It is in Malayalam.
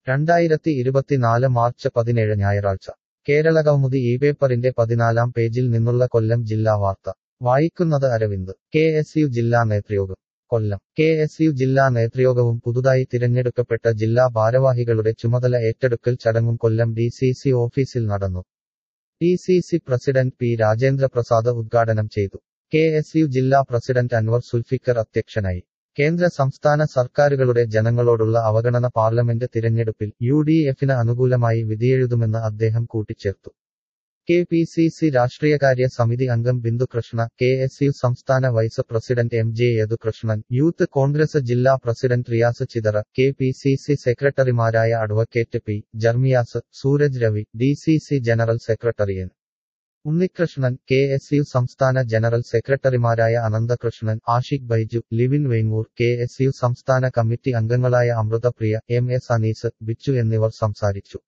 രണ്ടായിരത്തി ഇരുപത്തിനാല് മാർച്ച് പതിനേഴ് ഞായറാഴ്ച കേരളകൗമുദി ഈ പേപ്പറിന്റെ പതിനാലാം പേജിൽ നിന്നുള്ള കൊല്ലം ജില്ലാ വാർത്ത വായിക്കുന്നത് അരവിന്ദ് കെ എസ് യു ജില്ലാ നേതൃയോഗം കൊല്ലം കെ എസ് യു ജില്ലാ നേതൃയോഗവും പുതുതായി തിരഞ്ഞെടുക്കപ്പെട്ട ജില്ലാ ഭാരവാഹികളുടെ ചുമതല ഏറ്റെടുക്കൽ ചടങ്ങും കൊല്ലം ഡി സി സി ഓഫീസിൽ നടന്നു D C C president P Rajendra Prasad ഉദ്ഘാടനം ചെയ്തു കെ എസ് യു ജില്ലാ പ്രസിഡന്റ് അൻവർ സുൽഫിക്കർ അധ്യക്ഷനായി കേന്ദ്ര സംസ്ഥാന സർക്കാരുകളുടെ ജനങ്ങളോടുള്ള അവഗണന പാർലമെന്റ് തിരഞ്ഞെടുപ്പിൽ യു ഡി എഫിന് അനുകൂലമായി വിധിയെഴുതുമെന്ന് അദ്ദേഹം കൂട്ടിച്ചേർത്തു കെ പി സി സി രാഷ്ട്രീയകാര്യ സമിതി അംഗം ബിന്ദുകൃഷ്ണ കെ എസ് യു സംസ്ഥാന vice president M J Yadukrishnan youth Congress ജില്ലാ president Riyas Chithara K P C C സെക്രട്ടറിമാരായ advocate P Jermias Sooraj Ravi D C C general secretary N Unnikrishnan K S U സംസ്ഥാന ജനറൽ സെക്രട്ടറിമാരായ Ananthakrishnan Ashiq Baiju Livin Vengoor K S U സംസ്ഥാന കമ്മിറ്റി അംഗങ്ങളായ അമൃതപ്രിയ എം എസ് അനീസ് ബിച്ചു എന്നിവർ സംസാരിച്ചു